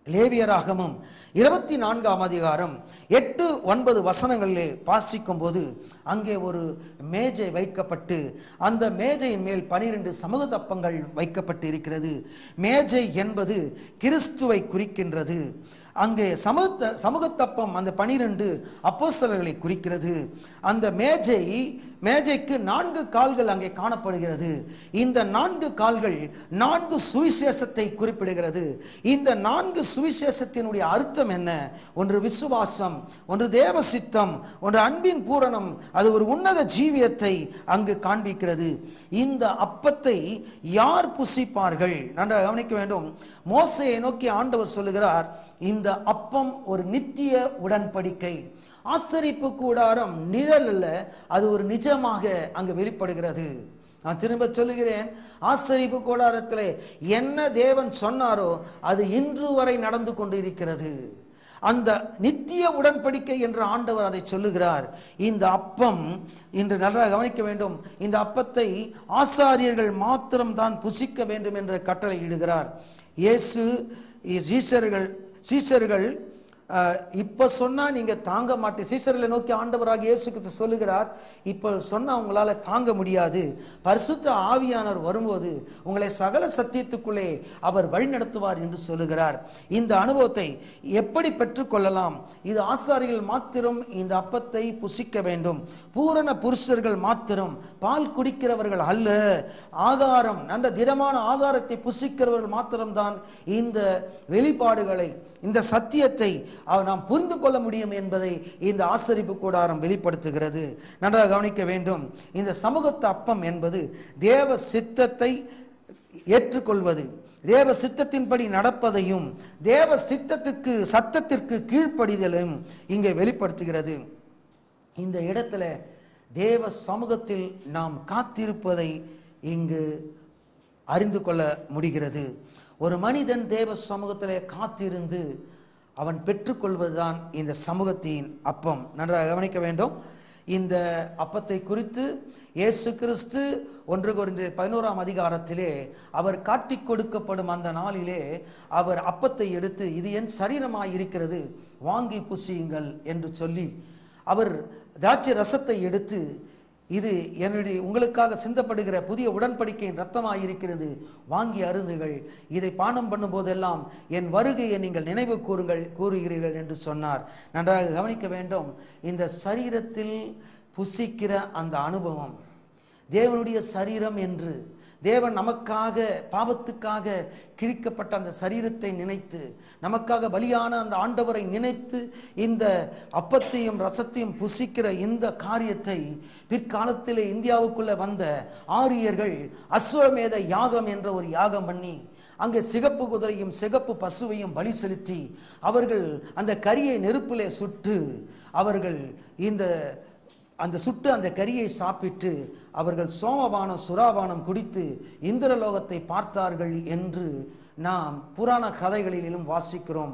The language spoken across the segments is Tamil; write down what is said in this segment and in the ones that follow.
லேவியராகமும் இருபத்தி நான்காம் அதிகாரம் எட்டு ஒன்பது வசனங்களிலே வாசிக்கும் போது அங்கே ஒரு மேஜை வைக்கப்பட்டு அந்த மேஜையின் மேல் பனிரெண்டு சமூக தப்பங்கள் வைக்கப்பட்டு இருக்கிறது மேஜை என்பது கிறிஸ்துவை குறிக்கின்றது அங்கே சமூக சமூகத்தப்பம் அந்த பனிரெண்டு அப்போஸ்தலர்களை குறிக்கிறது அந்த மேஜை மேஜைக்கு நான்கு கால்கள் அங்கே காணப்படுகிறது இந்த நான்கு கால்கள் நான்கு சுவிசேஷத்தை குறிப்பிடுகிறது இந்த நான்கு சுவிசேஷத்தினுடைய அர்த்தம் என்ன ஒன்று விசுவாசம் ஒன்று தேவ சித்தம் ஒன்று அன்பின் பூரணம் அது ஒரு உன்னத ஜீவியத்தை அங்கு காண்பிக்கிறது இந்த அப்பத்தை யார் புசிப்பார்கள் நன்றாக கவனிக்க வேண்டும் மோசையை நோக்கி ஆண்டவர் சொல்லுகிறார் இந்த அப்பம் ஒரு நித்திய உடன்படிக்கை ஆசரிப்பு கூடாரம் நிழல் அல்ல அது ஒரு நிஜமாக அங்கு வெளிப்படுகிறது நான் திரும்ப சொல்லுகிறேன் ஆசரிப்பு கூடாரத்திலே என்ன தேவன் சொன்னாரோ அது இன்று வரை நடந்து கொண்டு இருக்கிறது அந்த நித்திய உடன்படிக்கை என்று ஆண்டவர் அதை சொல்லுகிறார் இந்த அப்பம் இன்று நன்றாக கவனிக்க வேண்டும் இந்த அப்பத்தை ஆசாரியர்கள் மாத்திரம்தான் புசிக்க வேண்டும் என்ற கட்டளை இடுகிறார் இயேசு சீசர்கள் சீசர்கள் அஹ், இப்ப சொன்னா நீங்க தாங்க மாட்டீங்க சீசர்களை நோக்கி ஆண்டவராக இயேசு கிறிஸ்து சொல்லுகிறார் இப்ப சொன்னா உங்களால தாங்க முடியாது பரிசுத்த ஆவியானவர் வரும்போது உங்களை சகல சத்தியத்துக்குள்ளே அவர் வழிநடத்துவார் என்று சொல்லுகிறார் இந்த அனுபவத்தை எப்படி பெற்றுக்கொள்ளலாம் இது ஆசாரிகள் மாத்திரம் இந்த அப்பத்தை புசிக்க வேண்டும் பூரண புருஷர்கள் மாத்திரம் பால் குடிக்கிறவர்கள் அல்ல ஆகாரம் நல்ல திடமான ஆகாரத்தை புசிக்கிறவர்கள் மாத்திரம்தான் இந்த வெளிப்பாடுகளை இந்த சத்தியத்தை அவ- நாம் புரிந்து கொள்ள முடியும் என்பதை இந்த ஆசரிப்பு கூடாரம் வெளிப்படுத்துகிறது நன்றாக கவனிக்க வேண்டும் இந்த சமூகத்து அப்பம் என்பது தேவ சித்தத்தை ஏற்றுக்கொள்வது தேவ சித்தத்தின்படி நடப்பதையும் தேவ சித்தத்திற்கு சத்தத்திற்கு கீழ்ப்படிதலையும் இங்கே வெளிப்படுத்துகிறது இந்த இடத்துல தேவ சமூகத்தில் நாம் காத்திருப்பதை இங்கு அறிந்து கொள்ள முடிகிறது ஒரு மனிதன் தேவ சமூகத்திலே காத்திருந்து அவன் பெற்றுக்கொள்வதுதான் இந்த சமூகத்தின் அப்பம் நன்றாக கவனிக்க வேண்டும் இந்த அப்பத்தை குறித்து இயேசு கிறிஸ்து ஒன்று குறைந்த பதினோராம் அதிகாரத்திலே அவர் காட்டிக் கொடுக்கப்படும் அந்த நாளிலே அவர் அப்பத்தை எடுத்து இது என் சரீரமாய் இருக்கிறது வாங்கி புசியுங்கள் என்று சொல்லி அவர் திராட்சை ரசத்தை எடுத்து இது என்னுடைய உங்களுக்காக சிந்தப்படுகிற புதிய உடன்படிக்கையின் ரத்தமாய் இருக்கிறது வாங்கி அருந்துகள் இதை பானம் பண்ணும் போதெல்லாம் என் வருகையை நீங்கள் நினைவு கூறுங்கள் கூறுகிறீர்கள் என்று சொன்னார் நன்றாக கவனிக்க வேண்டும் இந்த சரீரத்தில் புசிக்கிற அந்த அனுபவம் தேவனுடைய சரீரம் என்று தேவன் நமக்காக பாவத்துக்காக கிழிக்கப்பட்ட அந்த சரீரத்தை நினைத்து நமக்காக பலியான அந்த ஆண்டவரை நினைத்து இந்த அப்பத்தையும் ரசத்தையும் புசிக்கிற இந்த காரியத்தை பிற்காலத்திலே இந்தியாவுக்குள்ள வந்த ஆரியர்கள் அஸ்வமேத யாகம் என்ற ஒரு யாகம் பண்ணி அங்கே சிகப்பு குதிரையும் சிகப்பு பசுவையும் பலி செலுத்தி அவர்கள் அந்த கரியை நெருப்பிலே சுட்டு அவர்கள் இந்த அந்த சுட்டு அந்த கரியை சாப்பிட்டு அவர்கள் சோமபானம் சுறாபானம் குடித்து இந்திரலோகத்தை பார்த்தார்கள் என்று நாம் புராண கதைகளிலும் வாசிக்கிறோம்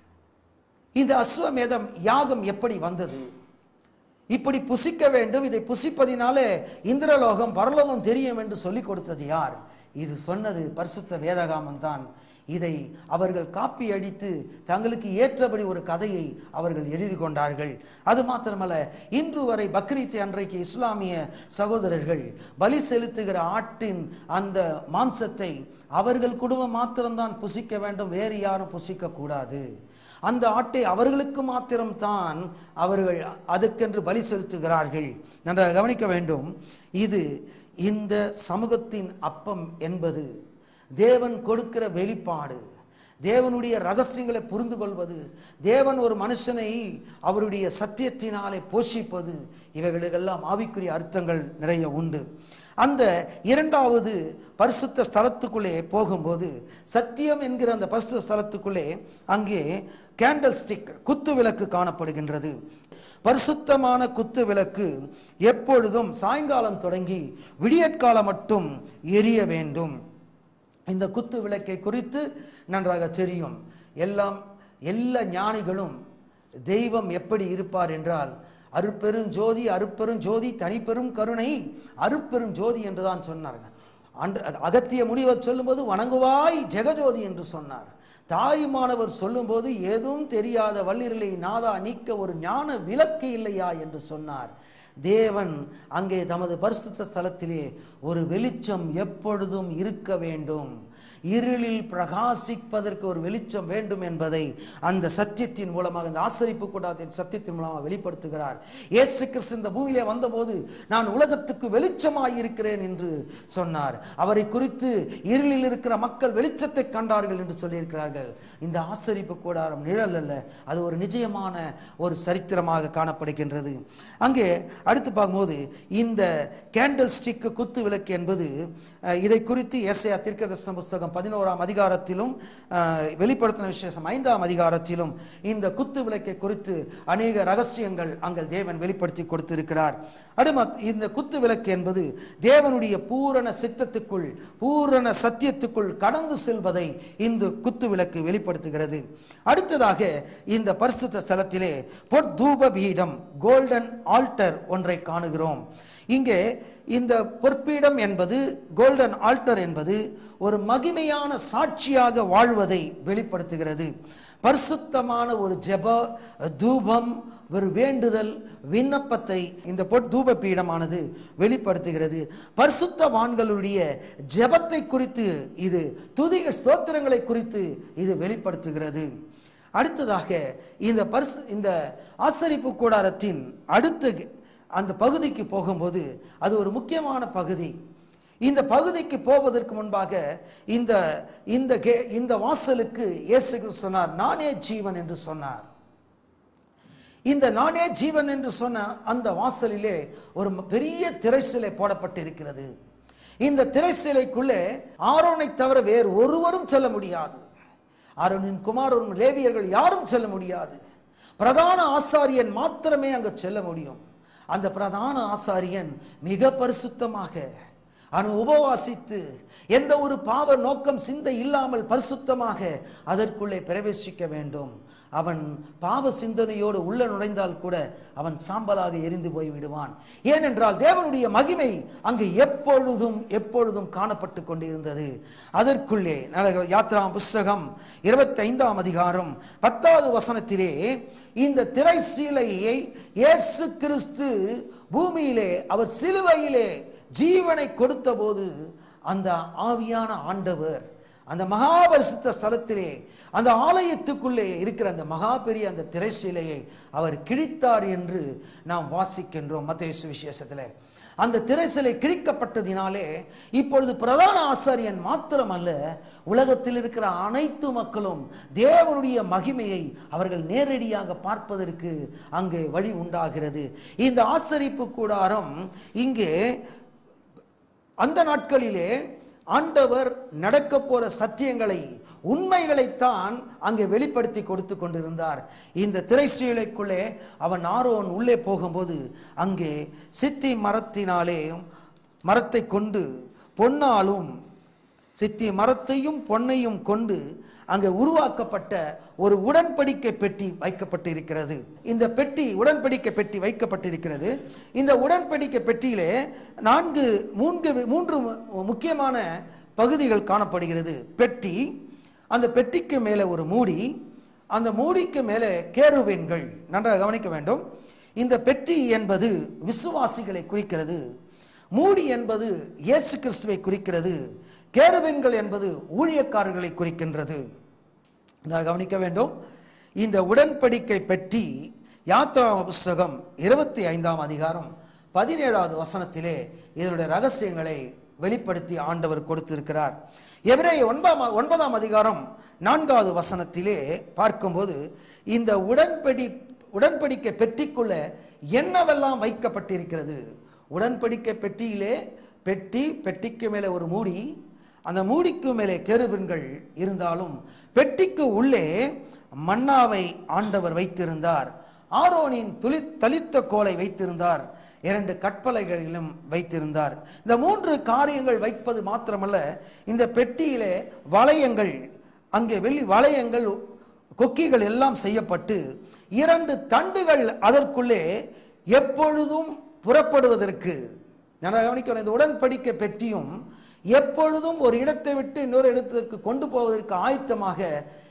இந்த அஸ்வமேதம் யாகம் எப்படி வந்தது இப்படி புசிக்க வேண்டும் இதை புசிப்பதினாலே இந்திரலோகம் பரலோகம் தெரியும் என்று சொல்லிக் கொடுத்தது யார் இது சொன்னது பரிசுத்த வேதகாமம் தான் இதை அவர்கள் காப்பி அடித்து தங்களுக்கு ஏற்றபடி ஒரு கதையை அவர்கள் எழுதி கொண்டார்கள் அது மாத்திரமல்ல இன்று வரை பக்ரீத் அன்றைக்கு இஸ்லாமிய சகோதரர்கள் பலி செலுத்துகிற ஆட்டின் அந்த மாம்சத்தை அவர்கள் குடும்பம் மாத்திரம்தான் புசிக்க வேண்டும் வேறு யாரும் புசிக்க கூடாது அந்த ஆட்டை அவர்களுக்கு மாத்திரம்தான் அவர்கள் அதுக்கென்று பலி செலுத்துகிறார்கள் நன்றாக கவனிக்க வேண்டும் இது இந்த சமூகத்தின் அப்பம் என்பது தேவன் கொடுக்கிற வெளிப்பாடு தேவனுடைய ரகசியங்களை புரிந்து கொள்வது தேவன் ஒரு மனுஷனை அவருடைய சத்தியத்தினாலே போஷிப்பது இவைகளுக்கெல்லாம் ஆவிக்குரிய அர்த்தங்கள் நிறைய உண்டு அந்த இரண்டாவது பரிசுத்த ஸ்தலத்துக்குள்ளே போகும்போது சத்தியம் என்கிற அந்த பரிசுத்த ஸ்தலத்துக்குள்ளே அங்கே கேண்டல் ஸ்டிக் குத்து விளக்கு காணப்படுகின்றது பரிசுத்தமான குத்து விளக்கு எப்பொழுதும் சாயங்காலம் தொடங்கி விடியற்காலம் மட்டும் எரிய வேண்டும் இந்த குத்து விளக்கை குறித்து நன்றாக தெரியும் எல்லாம் எல்லா ஞானிகளும் தெய்வம் எப்படி இருப்பார் என்றால் அருட்பெரும் ஜோதி அருட்பெரும் ஜோதி தனிப்பெரும் கருணை அருட்பெரும் ஜோதி என்று தான் சொன்னார்கள் அன்று அகத்திய முனிவர் சொல்லும்போது வணங்குவாய் ஜெகஜோதி என்று சொன்னார் தாயுமானவர் சொல்லும்போது எதுவும் தெரியாத வள்ளிரலை நாதா நீக்க ஒரு ஞான விளக்கு இல்லையா என்று சொன்னார் தேவன் அங்கே தமது பரிசுத்த ஸ்தலத்திலே ஒரு வெளிச்சம் எப்பொழுதும் இருக்க வேண்டும் இருளில் பிரகாசிப்பதற்கு ஒரு வெளிச்சம் வேண்டும் என்பதை அந்த சத்தியத்தின் மூலமாக இந்த ஆசரிப்பு கூடாரத்தின் சத்தியத்தின் மூலமாக வெளிப்படுத்துகிறார் இயேசு கிறிஸ்து இந்த பூமியிலே வந்தபோது நான் உலகத்துக்கு வெளிச்சமாய் இருக்கிறேன் என்று சொன்னார் அவரை குறித்து இருளில் இருக்கிற மக்கள் வெளிச்சத்தை கண்டார்கள் என்று சொல்லியிருக்கிறார்கள் இந்த ஆசரிப்பு கூடாரம் நிழல் அல்ல அது ஒரு நிச்சயமான ஒரு சரித்திரமாக காணப்படுகின்றது அங்கே அடுத்து பார்க்கும்போது இந்த கேண்டில் ஸ்டிக் குத்து விளக்கு என்பது அஹ், இதை குறித்து ஏசையா தீர்க்கதர்சன புஸ்தகம் பதினோராம் அதிகாரத்திலும் அஹ், வெளிப்படுத்தின விசேஷம் ஐந்தாம் அதிகாரத்திலும் இந்த குத்து விளக்கை குறித்து அநேக ரகசியங்கள் அங்கே தேவன் வெளிப்படுத்தி கொடுத்திருக்கிறார் அடுமத் இந்த குத்து விளக்கு என்பது தேவனுடைய பூரண சித்தத்துக்குள் பூரண சத்தியத்துக்குள் கடந்து செல்வதை இந்த குத்து விளக்கு வெளிப்படுத்துகிறது அடுத்ததாக இந்த பரிசுத்த ஸ்தலத்திலே பொற்தூப பீடம் கோல்டன் ஆல்டர் ஒன்றை காணுகிறோம் இங்கே இந்த பொற்பீடம் என்பது கோல்டன் ஆல்டர் என்பது ஒரு மகிமையான சாட்சியாக வாழ்வதை வெளிப்படுத்துகிறது பரிசுத்தமான ஒரு ஜெப தூபம் ஒரு வேண்டுதல் விண்ணப்பத்தை இந்த பொற் தூப பீடமானது வெளிப்படுத்துகிறது பரிசுத்தவான்களுடைய ஜெபத்தை குறித்து இது துதிக ஸ்தோத்திரங்களை குறித்து இது வெளிப்படுத்துகிறது அடுத்ததாக இந்த பரிசு இந்த ஆசரிப்பு கூடாரத்தின் அடுத்த அந்த பகுதிக்கு போகும்போது அது ஒரு முக்கியமான பகுதி இந்த பகுதிக்கு போவதற்கு முன்பாக இந்த இந்த கே இந்த வாசலுக்கு இயேசு கிறிஸ்து சொன்னார் நானே ஜீவன் என்று சொன்னார் இந்த நானே ஜீவன் என்று சொன்ன அந்த வாசலிலே ஒரு பெரிய திரைசிலை போடப்பட்டிருக்கிறது இந்த திரைசிலைக்குள்ளே ஆரோனை தவிர வேறு ஒருவரும் செல்ல முடியாது ஆரோனின் குமாரன் லேவியர்கள் யாரும் செல்ல முடியாது பிரதான ஆசாரியன் மாத்திரமே அங்கு செல்ல முடியும் அந்த பிரதான ஆசாரியன் மிக பரிசுத்தமாக அவன் உபவாசித்து எந்த ஒரு பாவ நோக்கம் சிந்தை இல்லாமல் பரிசுத்தமாக அதற்குள்ளே பிரவேசிக்க வேண்டும் அவன் பாவ சிந்தனையோடு உள்ள நுழைந்தால் கூட அவன் சாம்பலாக எரிந்து போய் விடுவான் ஏனென்றால் தேவனுடைய மகிமை அங்கு எப்பொழுதும் எப்பொழுதும் காணப்பட்டு கொண்டிருந்தது அதற்குள்ளே நரக யாத்ரா புஸ்தகம் இருபத்தி ஐந்தாம் அதிகாரம் பத்தாவது வசனத்திலே இந்த திரை சீலையை இயேசு கிறிஸ்து பூமியிலே அவர் சிலுவையிலே ஜீவனை கொடுத்தபோது அந்த ஆவியான ஆண்டவர் அந்த மகாபரிசுத்த ஸ்தலத்திலே அந்த ஆலயத்துக்குள்ளே இருக்கிற அந்த மகா பெரிய அந்த திரைசீலையை அவர் கிழித்தார் என்று நாம் வாசிக்கின்றோம் மத்திய சுவிசேஷத்தில் அந்த திரைசிலை கிழிக்கப்பட்டதினாலே இப்பொழுது பிரதான ஆசாரியன் மாத்திரமல்ல உலகத்தில் இருக்கிற அனைத்து மக்களும் தேவனுடைய மகிமையை அவர்கள் நேரடியாக பார்ப்பதற்கு அங்கே வழி உண்டாகிறது இந்த ஆசரிப்பு கூடாரம் இங்கே அந்த நாட்களிலே ஆண்டவர் நடக்க போற சத்தியங்களை உண்மைகளைத்தான் அங்கே வெளிப்படுத்தி கொடுத்து கொண்டிருந்தார் இந்த திரைச்சீலைக்குள்ளே அவன் ஆரோன் உள்ளே போகும்போது அங்கே சித்தி மரத்தினாலே மரத்தை கொண்டு பொன்னாலும் சித்தி மரத்தையும் பொன்னையும் கொண்டு அங்கே உருவாக்கப்பட்ட ஒரு உடன்படிக்கை பெட்டி வைக்கப்பட்டிருக்கிறது இந்த பெட்டி உடன்படிக்கை பெட்டி வைக்கப்பட்டிருக்கிறது இந்த உடன்படிக்கை பெட்டியிலே நான்கு மூன்று மூன்று மு- முக்கியமான பகுதிகள் காணப்படுகிறது பெட்டி அந்த பெட்டிக்கு மேலே ஒரு மூடி அந்த மூடிக்கு மேலே கேருவேன்கள் நன்றாக கவனிக்க வேண்டும் இந்த பெட்டி என்பது விசுவாசிகளை குறிக்கிறது மூடி என்பது இயேசு கிறிஸ்துவை குறிக்கிறது கேருபென்கள் என்பது ஊழியக்காரர்களை குறிக்கின்றது நான் கவனிக்க வேண்டும் இந்த உடன்படிக்கை பெட்டி யாத்ரா புஸ்தகம் இருபத்தி ஐந்தாம் அதிகாரம் பதினேழாவது வசனத்திலே இதனுடைய ரகசியங்களை வெளிப்படுத்தி ஆண்டவர் கொடுத்திருக்கிறார் எவரே ஒன்பதாம் ஒன்பதாம் அதிகாரம் நான்காவது வசனத்திலே பார்க்கும்போது இந்த உடன்படி உடன்படிக்கை பெட்டிக்குள்ள என்னவெல்லாம் வைக்கப்பட்டிருக்கிறது உடன்படிக்கை பெட்டியிலே பெட்டி பெட்டிக்கு மேலே ஒரு மூடி அந்த மூடிக்கு மேலே கேருபென்கள் இருந்தாலும் பெட்டிக்கு உள்ளே மன்னாவை ஆண்டவர் வைத்திருந்தார் ஆரோனின் துளி தளித்த கோலை வைத்திருந்தார் இரண்டு கற்பலைகளிலும் வைத்திருந்தார் இந்த மூன்று காரியங்கள் வைப்பது மாத்திரமல்ல இந்த பெட்டியிலே வளையங்கள் அங்கே வெள்ளி வளையங்கள் கொக்கிகள் எல்லாம் செய்யப்பட்டு இரண்டு தண்டுகள் அதற்குள்ளே எப்பொழுதும் புறப்படுவதற்கு நான் கவனிக்கிறேன் இந்த உடன்படிக்கை பெட்டியும் எப்பொழுதும் ஒரு இடத்தை விட்டு இன்னொரு இடத்திற்கு கொண்டு போவதற்கு ஆயத்தமாக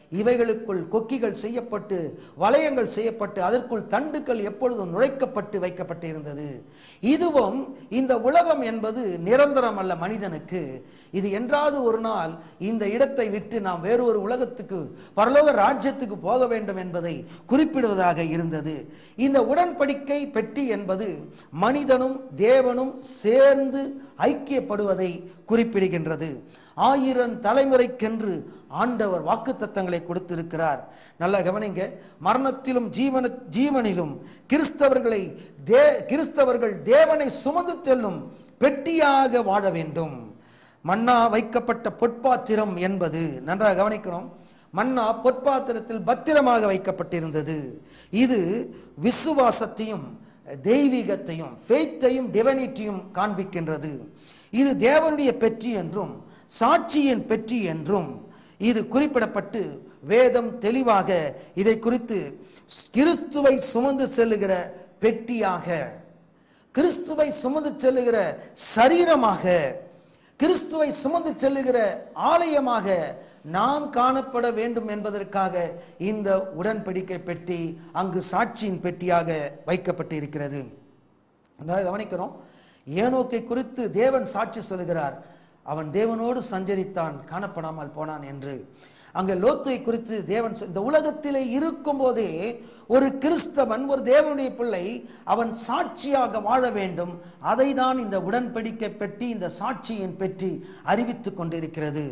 இவைகளுக்குள் கொக்கிகள் செய்யப்பட்டு வளையங்கள் செய்யப்பட்டு அதற்குள் தண்டுக்கள் எப்பொழுதும் நுழைக்கப்பட்டு வைக்கப்பட்டு இருந்தது இதுவும் இந்த உலகம் என்பது நிரந்தரம் அல்ல மனிதனுக்கு இது என்றாவது ஒரு நாள் இந்த இடத்தை விட்டு நாம் வேறொரு உலகத்துக்கு பரலோக ராஜ்யத்துக்கு போக வேண்டும் என்பதை குறிப்பிடுவதாக இருந்தது இந்த உடன்படிக்கை பெட்டி என்பது மனிதனும் தேவனும் சேர்ந்து ஐக்கியப்படுவதை குறிப்பிடுகின்றது ஆயிரம் தலைமுறைக்கென்று ஆண்டவர் வாக்குத்தத்தங்களை கொடுத்திருக்கிறார் நல்லா கவனிங்க மரணத்திலும் ஜீவன ஜீவனிலும் கிறிஸ்தவர்களை தே கிறிஸ்தவர்கள் தேவனை சுமந்து செல்லும் பெட்டியாக வாழ வேண்டும் மன்னா வைக்கப்பட்ட பொற்பாத்திரம் என்பது நன்றாக கவனிக்கணும் மன்னா பொற்பாத்திரத்தில் பத்திரமாக வைக்கப்பட்டிருந்தது இது விசுவாசத்தையும் தெய்வீகத்தையும் ஃபெய்த்தையும் டிவனிட்டியும் காண்பிக்கின்றது இது தேவனுடைய பெற்றி என்றும் சாட்சியின் பெற்றி என்றும் இது குறிப்பிடப்பட்டு வேதம் தெளிவாக இதை குறித்து கிறிஸ்துவை சுமந்து செல்லுகிற பெட்டியாக கிறிஸ்துவை சுமந்து செல்லுகிற சரீரமாக கிறிஸ்துவை சுமந்து செல்லுகிற ஆலயமாக நாம் காணப்பட வேண்டும் என்பதற்காக இந்த உடன்படிக்கை பெட்டி அங்கு சாட்சியின் பெட்டியாக வைக்கப்பட்டு இருக்கிறது அதாவது கவனிக்கிறோம் ஏனோக்கை குறித்து தேவன் சாட்சி சொல்கிறார் அவன் தேவனோடு சஞ்சரித்தான் காணப்படாமல் போனான் என்று அங்கே லோத்துவை குறித்து தேவன் சொ- இந்த உலகத்திலே இருக்கும் போதே ஒரு கிறிஸ்தவன் ஒரு தேவனுடைய பிள்ளை அவன் சாட்சியாக வாழ வேண்டும் அதை தான் இந்த உடன்படிக்கை பெட்டி இந்த சாட்சியின் பெட்டி அறிவித்துக் கொண்டிருக்கிறது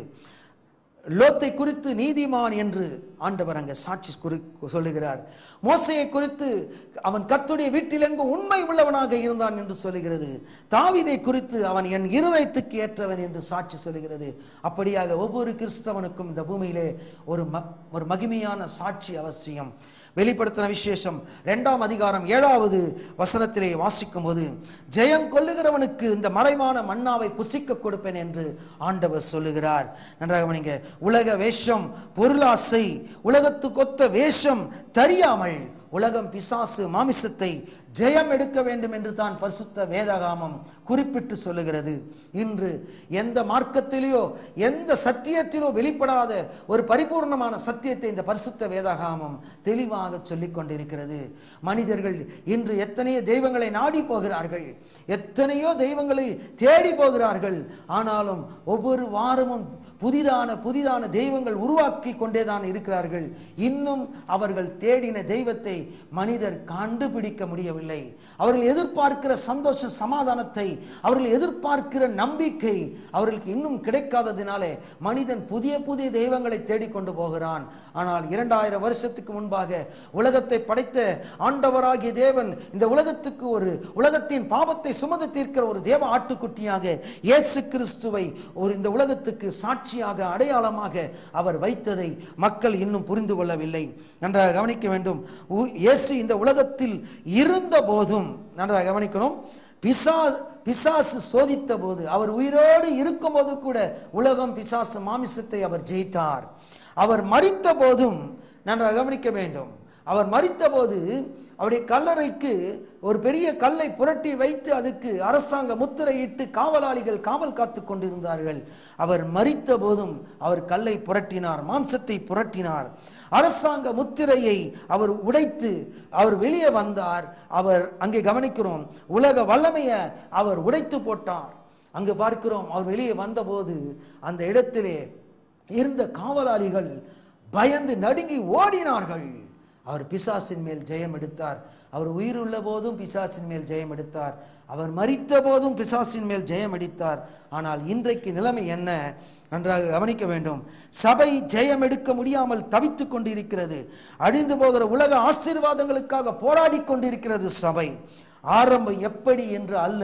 லோத்தை குறித்து நீதிமான் என்று ஆண்டவர் அங்கே சாட்சி குறி சொல்லுகிறார் மோசையை குறித்து அவன் கர்த்தருடைய வீட்டில் உண்மை உள்ளவனாக இருந்தான் என்று சொல்லுகிறது தாவீதை குறித்து அவன் என் இருதயத்துக்கு ஏற்றவன் என்று சாட்சி சொல்லுகிறது அப்படியாக ஒவ்வொரு கிறிஸ்தவனுக்கும் இந்த பூமியிலே ஒரு ம ஒரு மகிமையான சாட்சி அவசியம் வெளிப்படுத்தின விசேஷம் இரண்டாம் அதிகாரம் ஏழாவது வசனத்திலே வாசிக்கும் போது ஜெயம் கொல்லுகிறவனுக்கு இந்த மறைவான மன்னாவை புசிக்க கொடுப்பேன் என்று ஆண்டவர் சொல்லுகிறார் நன்றாக கவனிங்க உலக வேஷம் பொருளாசை உலகத்துக்கொத்த வேஷம் தெரியாமல் உலகம் பிசாசு மாமிசத்தை ஜெயம் எடுக்க வேண்டும் என்று தான் பரிசுத்த வேதகாமம் குறிப்பிட்டு சொல்லுகிறது இன்று எந்த மார்க்கத்திலேயோ எந்த சத்தியத்திலோ வெளிப்படாத ஒரு பரிபூர்ணமான சத்தியத்தை இந்த பரிசுத்த வேதகாமம் தெளிவாக சொல்லிக் கொண்டிருக்கிறது மனிதர்கள் இன்று எத்தனையோ தெய்வங்களை நாடி போகிறார்கள் எத்தனையோ தெய்வங்களை தேடி போகிறார்கள் ஆனாலும் ஒவ்வொரு வாரமும் புதிதான புதிதான தெய்வங்கள் உருவாக்கி கொண்டேதான் இருக்கிறார்கள் இன்னும் அவர்கள் தேடின தெய்வத்தை மனிதர் கண்டுபிடிக்க முடியவில்லை அவர்கள் எதிர்பார்க்கிற சந்தோஷ சமாதானத்தை அவர்கள் எதிர்பார்க்கிற நம்பிக்கை அவர்களுக்கு இன்னும் கிடைக்காததினாலே மனிதன் புதிய புதிய தெய்வங்களை தேடிக்கொண்டு போகிறான் ஆனால் இரண்டாயிரம் வருஷத்துக்கு முன்பாக உலகத்தை படைத்த ஆண்டவராகிய தேவன் இந்த உலகத்துக்கு ஒரு உலகத்தின் பாவத்தை சுமந்து தீர்க்கிற ஒரு தேவ ஆட்டுக்குட்டியாக இயேசு கிறிஸ்துவை ஒரு இந்த உலகத்துக்கு சாட்சியாக அடையாளமாக அவர் வைத்ததை மக்கள் இன்னும் புரிந்து கொள்ளவில்லை நன்றாக கவனிக்க வேண்டும் உ- இயேசு இந்த உலகத்தில் இருந்த போதும் நன்றாக கவனிக்கணும் பிசா பிசாசு சோதித்த போது அவர் உயிரோடு இருக்கும்போது கூட உலகம் பிசாசு மாமிசத்தை அவர் ஜெயித்தார் அவர் மரித்த போதும் நன்றாக கவனிக்க வேண்டும் அவர் மரித்தபோது அவருடைய கல்லறைக்கு ஒரு பெரிய கல்லை புரட்டி வைத்து அதுக்கு அரசாங்க முத்திரையிட்டு காவலாளிகள் காவல் காத்து கொண்டிருந்தார்கள் அவர் மரித்த போதும் அவர் கல்லை புரட்டினார் மாம்சத்தை புரட்டினார் அரசாங்க முத்திரையை அவர் உடைத்து அவர் வெளியே வந்தார் அவர் அங்கே கவனிக்கிறோம் உலக வல்லமையை அவர் உடைத்து போட்டார் அங்கு பார்க்கிறோம் அவர் வெளியே வந்தபோது அந்த இடத்திலே இருந்த காவலாளிகள் பயந்து நடுங்கி ஓடினார்கள் அவர் பிசாசின் மேல் ஜெயம் எடுத்தார் அவர் உயிருள்ள போதும் பிசாசின் மேல் ஜெயம் எடுத்தார் அவர் மரித்த போதும் பிசாசின் மேல் ஜெயம் அடித்தார் ஆனால் இன்றைக்கு நிலைமை என்ன நன்றாக கவனிக்க வேண்டும் சபை ஜெயம் எடுக்க முடியாமல் தவித்துக் கொண்டிருக்கிறது அழிந்து போகிற உலக ஆசீர்வாதங்களுக்காக போராடி கொண்டிருக்கிறது சபை ஆரம்பம் எப்படி என்று அல்ல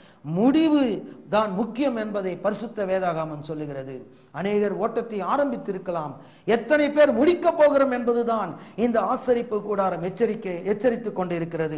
முடிவு தான் முக்கியம் என்பதை பரிசுத்த வேதாகாமம் சொல்லுகிறது அநேகர் ஓட்டத்தை ஆரம்பித்திருக்கலாம் எத்தனை பேர் முடிக்கப் போகிறோம் என்பதுதான் இந்த ஆசரிப்பு கூடாரம் எச்சரிக்கை எச்சரித்துக் கொண்டிருக்கிறது